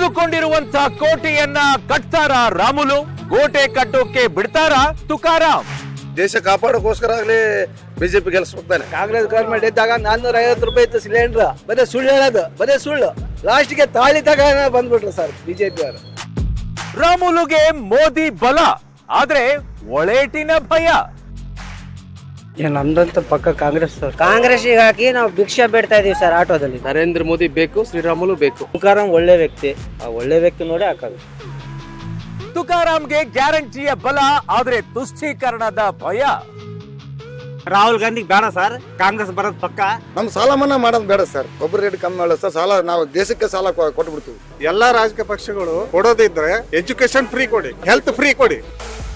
ಅಂದುಕೊಂಡಿರುವಂತ ಕೋಟೆಯನ್ನ ಕಟ್ತಾರ ರಾಮುಲು ಕೋಟೆ ಕಟ್ಟೋಕೆ ಬಿಡ್ತಾರ ತುಕಾರಾಮ್ ದೇಶ ಕಾಪಾಡೋಕೋಸ್ಕರ ಆಗಲಿ ಬಿಜೆಪಿ ಗೆಲ್ಸ್ಬಿಡ್ತಾನೆ ಕಾಂಗ್ರೆಸ್ ಗೌರ್ಮೆಂಟ್ ಇದ್ದಾಗ ನಾನ್ನೂರ ಐವತ್ತು ರೂಪಾಯಿ ಇತ್ತು ಸಿಲಿಂಡರ್ ಬರೀ ಸುಳ್ಳು ಹೇಳೋದು ಬರೀ ಸುಳ್ಳು ಲಾಸ್ಟ್ಗೆ ತಾಳಿ ತಗ ಬಂದ್ಬಿಟ್ರು ಸರ್ ಬಿಜೆಪಿ ಅವರು ರಾಮುಲುಗೆ ಮೋದಿ ಬಲ ಆದ್ರೆ ಒಳೇಟಿನ ಭಯ ನಮ್ದಂತ ಪಕ್ಕ ಕಾಂಗ್ರೆಸ್ ಸರ್ ಕಾಂಗ್ರೆಸ್ಗೆ ಹಾಕಿ ನಾವು ಭಿಕ್ಷೆ ಬೇಡ್ತಾ ಇದೀವಿ ಸರ್ ಆಟೋದಲ್ಲಿ ನರೇಂದ್ರ ಮೋದಿ ಬೇಕು ಶ್ರೀರಾಮುಲು ಬೇಕು ತುಕಾರಾಮ್ ಒಳ್ಳೆ ವ್ಯಕ್ತಿ ಆ ಒಳ್ಳೆ ವ್ಯಕ್ತಿ ನೋಡಿ ಹಾಕೋದು ತುಕಾರಾಮ್ಗೆ ಗ್ಯಾರಂಟಿಯ ಬಲ ಆದ್ರೆ ತುಷ್ಟೀಕರಣದ ಭಯ ರಾಹುಲ್ ಗಾಂಧಿ ಬೇಡ ಸರ್ ಕಾಂಗ್ರೆಸ್ ಬರೋದು ಪಕ್ಕ ನಮ್ ಸಾಲ ಮನ್ನಾ ಮಾಡೋದು ಬೇಡ ಸರ್ ಒಬ್ಬರು ರೇಟ್ ಕಮ್ಮಿ ಮಾಡೋದು ಸರ್ ಸಾಲ ನಾವು ದೇಶಕ್ಕೆ ಸಾಲ ಕೊಟ್ಟು ಬಿಡ್ತೀವಿ ಎಲ್ಲಾ ರಾಜಕೀಯ ಪಕ್ಷಗಳು ಕೊಡೋದಿದ್ರೆ ಎಜುಕೇಶನ್ ಫ್ರೀ ಕೊಡಿ ಹೆಲ್ತ್ ಫ್ರೀ ಕೊಡಿ